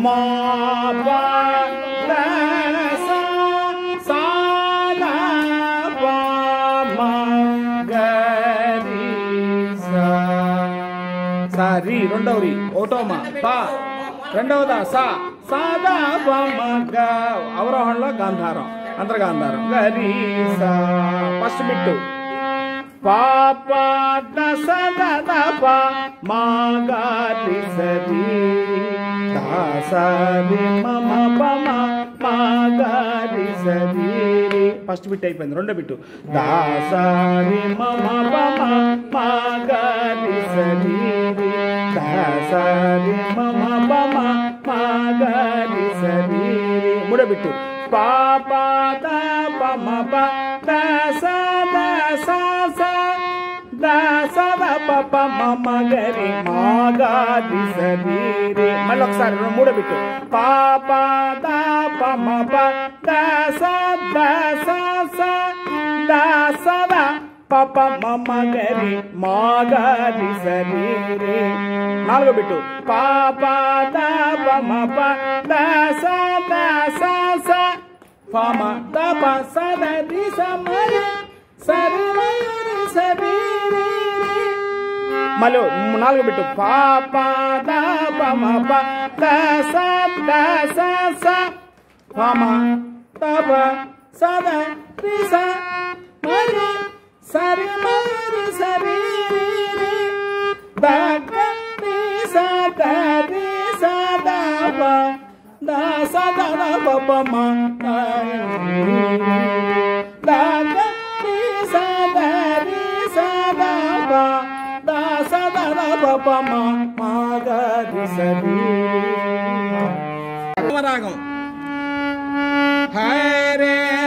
మా పా the saw saw the పా మా గ రి సా సారి రెండవది ఓటోమా పా రెండవదా సా సాదా పమ గ అవరోహణలో గాంధారం అంతర్గాంధారం గరి సా ఫస్ట్ బిట్టు పాప దశ దద ప మా గారి సరి దాసరి మమ పమ మా గారి సరి ఫస్ట్ బిట్ అయిపోయింది రెండో బిట్టు దాసరి మమ పమ మా గారి సరి దాసరి మమ పమ మా గారి సరి మూడో బిట్టు పాప ద పమ ప దశ దశ స దశ ద పప మమ గరి మా గారి సరి రే మళ్ళీ ఒకసారి రెండు మూడో బిట్టు పాప ద పమ ప దశ దశ స దశ ద పప మమ గరి మా గారి సరి రే నాలుగో బిట్టు పాప ద పమ ప దశ దశ స పమ ద ప స ద రి స మరి సరి మరి సరి రి రి. మళ్ళీ నాలుగు బిట్టు పాప ద పమ ప ద స ద స స పమ ద ప స ద రి స మరి సరి మరి సరి రి రి. ద గ రి స ద రి స ద ప ద స ద ద ప ప మ ద ద గ రి స ద రి స ద ప ద స ద ద ప ప మ మ గ రి స రి రాగం హరే